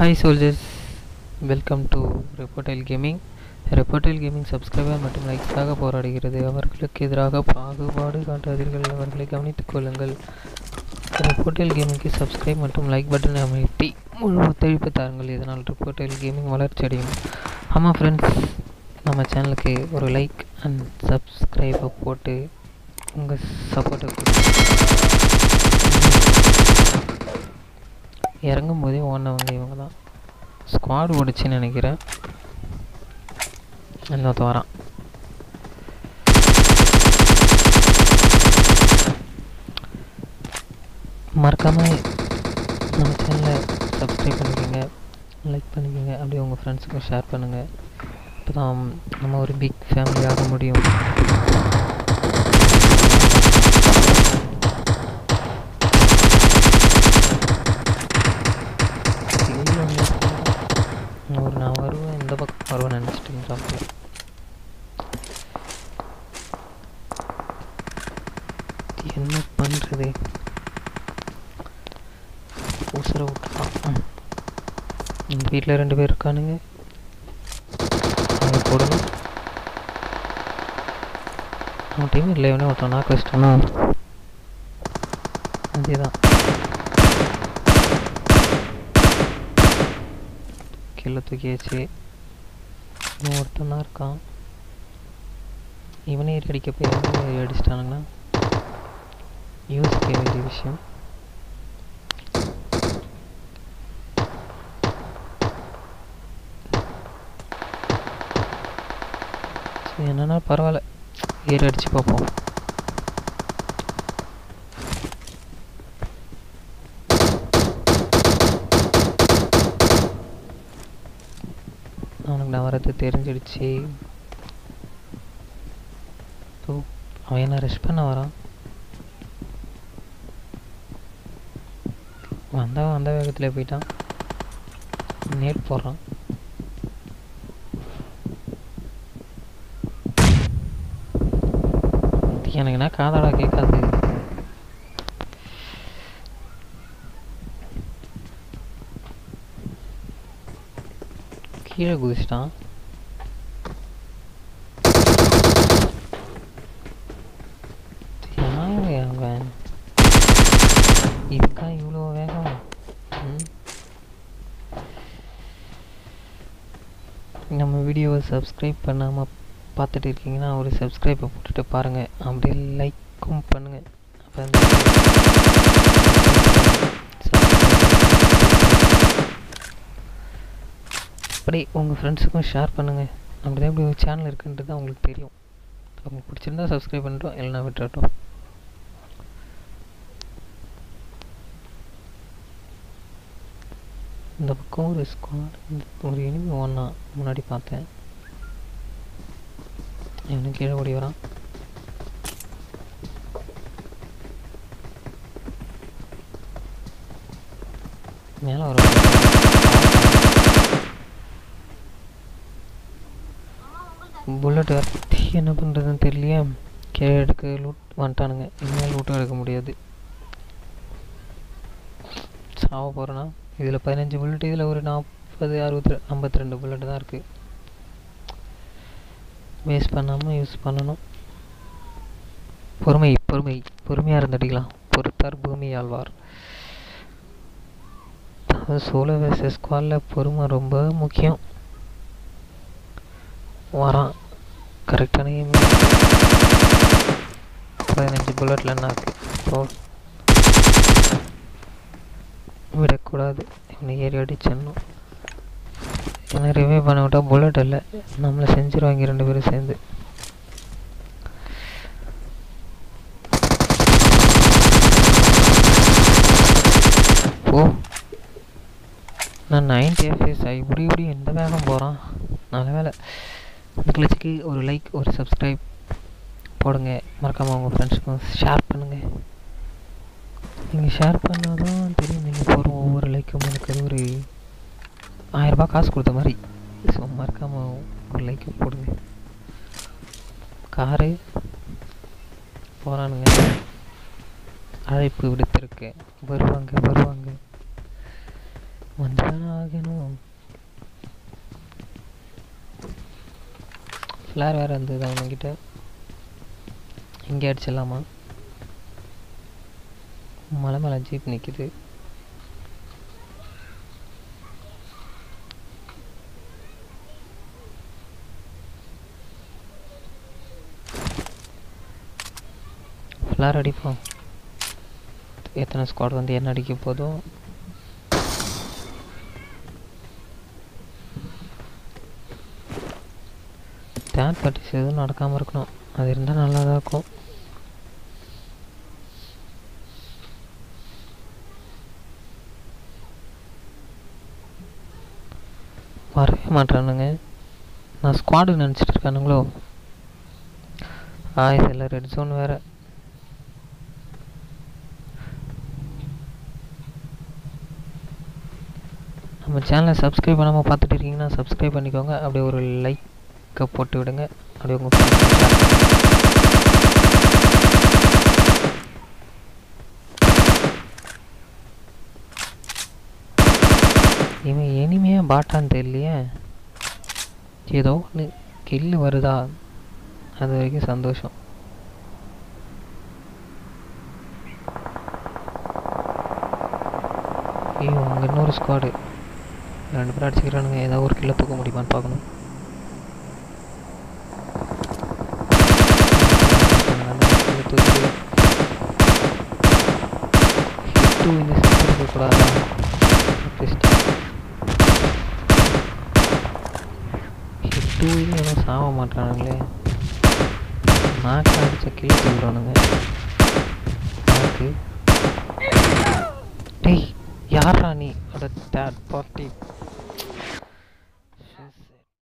Hi soldiers welcome to Reptile gaming Reptile gaming subscriber மற்றும் லைக்ஸாக போராடுகிறது அவர்களுக்கு எதிராக பாகுபாடு காட்டாதீர்கள் அவர்களை கவனித்துக் கொள்ளுங்கள் ரெப்போட்டைல் கேமிங்க்கு சப்ஸ்கிரைப் மற்றும் லைக் பட்டன் அமைத்தி முழு ஒத்துழைப்பு தாருங்கள் இதனால் ரெப்போட்டைல் கேமிங் வளர்ச்சி அடையும் ஆமாம் ஃப்ரெண்ட்ஸ் நம்ம சேனலுக்கு ஒரு லைக் அண்ட் சப்ஸ்கிரைபை போட்டு உங்கள் சப்போர்ட்டை கொடுங்க இறங்கும் போதே ஓடினவங்க இவங்க தான் ஸ்குவாட் ஓடிச்சுன்னு நினைக்கிறேன் இன்னொருத்த வரான் மறக்காமல் நம்ம சேனலை சப்ஸ்கிரைப் பண்ணிக்கோங்க லைக் பண்ணிக்கோங்க அப்படியே உங்கள் ஃப்ரெண்ட்ஸுக்கும் ஷேர் பண்ணுங்கள் அப்போ தான் நம்ம ஒரு பிக் ஃபேமிலி ஆக முடியும் இல்லை ஒரு நான் வருவேன் இந்த பக்கம் வருவேன் நினச்சிட்டு இருந்தாப்புல என்ன பண்ணுறது உசுரை விட்டுட்டான் ம். இந்த வீட்டில் ரெண்டு பேர் இருக்கானுங்க அவங்க போடணும் அவன் டீம் இல்லை இவனே ஒருத்தன் நாக்கு வச்சிட்டானா அதேதான் கீழே தூக்கியாச்சு இன்னும் ஒருத்தன் தான் இருக்கான் இவனே ஏறி அடிக்க போய் இவனே ஏறி அடிச்சிட்டானுங்கன்னா யோசிக்க வேண்டிய விஷயம் சரி என்னன்னா பரவாயில்ல ஏறி அடிச்சு பார்ப்போம் அவனுக்கு நான் வரது தெரிஞ்சிடுச்சு ஸோ அவன் என்ன ரெஸ்ட் பண்ண வரான் வந்தவன் வந்த வேகத்தில் போயிட்டான் நேட் போடுறான் இது எனக்கு என்ன காதாடா கேட்காது கீழே குதிச்சிட்டான் யாரு அவன் இதுக்கா இவ்வளோ வேகம் ம்? நம்ம வீடியோவை சப்ஸ்கிரைப் பண்ணாமல் பார்த்துட்டு இருக்கீங்கன்னா ஒரு சப்ஸ்கிரைப்பை போட்டுட்டு பாருங்கள் அப்படியே லைக்கும் பண்ணுங்கள் அப்போ அப்படி உங்கள் ஃப்ரெண்ட்ஸுக்கும் ஷேர் பண்ணுங்கள் அப்படி தான் இப்படி ஒரு சேனல் இருக்குன்றது அவங்களுக்கு தெரியும் அவங்களுக்கு பிடிச்சிருந்தா சப்ஸ்கிரைப் பண்ணிட்டோம் இல்லைனா விட்டுறட்டும் இந்த பக்கம் ஒரு ஸ்குவாட் ஒரு எனிமி ஒன்றா முன்னாடி பார்த்தேன் இவனும் கீழே ஓடி வரான் மேலே வர புல்லட் வரத்தி என்ன பண்ணுறதுன்னு தெரியலையே கீழே எடுக்க லூட் வந்துட்டானுங்க இனிமேல் லூட்டும் எடுக்க முடியாது சாவ போகிறேன்னா இதில் பதினஞ்சு புல்லட் இதில் ஒரு நாற்பது அறுபத்தி ஐம்பத்தி ரெண்டு புல்லட் தான் இருக்குது வேஸ்ட் பண்ணாமல் யூஸ் பண்ணணும் பொறுமை பொறுமை பொறுமையாக இருந்தடிக்கலாம் பொறுத்தார் பூமி ஆழ்வார் அதாவது சோலோ வேர்சஸ் ஸ்குவாடில் பொறுமை ரொம்ப முக்கியம் வரான் கரெக்டான aim. பதினஞ்சு புல்லட்டில் என்னாக்கு போ விடக்கூடாது இவனை ஏறி அடிச்சிடணும் ஏன்னா ரிவே பண்ண விட்டா புல்லட் இல்லை நம்மளை செஞ்சிருவாங்க ரெண்டு பேரும் சேர்ந்து ஓ நான் நைன்டி எஃப்எஸ் இப்படி இப்படி எந்த வேகம் போகிறான் நல்ல வேலை இந்த கிளச்சுக்கு ஒரு லைக் ஒரு சப்ஸ்கிரைப் போடுங்க மறக்காமல் உங்கள் ஃப்ரெண்ட்ஸுக்கும் ஷேர் பண்ணுங்கள் நீங்கள் ஷேர் பண்ணால் தான் தெரியும் நீங்கள் போகிற ஒவ்வொரு லைக்கும் எனக்கு அது ஒரு ஆயிரரூபா காசு கொடுத்த மாதிரி ஸோ மறக்காமல் ஒரு லைக்கு போடுங்க காரு போகிறானுங்க அழைப்பு விடுத்திருக்கேன் வருவாங்க வருவாங்க வந்துதானே ஆகணும் ஃப்ளார் வேறு இருந்தது அவனுக்கிட்ட இங்கே அடிச்சிடலாமா மலை மேலே ஜீப் நிற்கிது ஃப்ளார் அடிப்போம் எத்தனை ஸ்குவாட் வந்து என்ன அடிக்க போதும் தேர்ட் பார்ட்டிஸ் எதுவும் நடக்காமல் இருக்கணும் அது இருந்தால் நல்லா தான் இருக்கும் வரவே மாட்டானுங்க நான் ஸ்குவாடு நினச்சிட்டு இருக்கானுங்களோ ஆ இதில் ரெட் ஜோன் வேறு நம்ம சேனலை சப்ஸ்கிரைப் பண்ணாமல் பார்த்துட்டு இருக்கீங்கன்னா சப்ஸ்கிரைப் பண்ணிக்கோங்க அப்படியே ஒரு லைக்கை போட்டு விடுங்க அப்படியே உங்கள் இவன் இனிமையாக பாட்டான்னு தெரியலையே ஏதோ ஒன்று கில்லு வருதா அது வரைக்கும் சந்தோஷம் ஐயோ அங்கே இன்னொரு ஸ்குவாடு ரெண்டு பேரும் அடிச்சுக்கிறானுங்க ஏதாவது ஒரு கிலோ தூக்க முடியுமான்னு பார்க்கணும் ஹிட்டு இந்த செட் இருக்கக்கூடாதா ஹிட்டு இன்னும் சாக மாட்டானுங்களே நாக்கு அடிச்ச கிலோ சொல்கிறானுங்க நாக்கு டேய் யாரா நீ அட தேர்ட் பார்ட்டி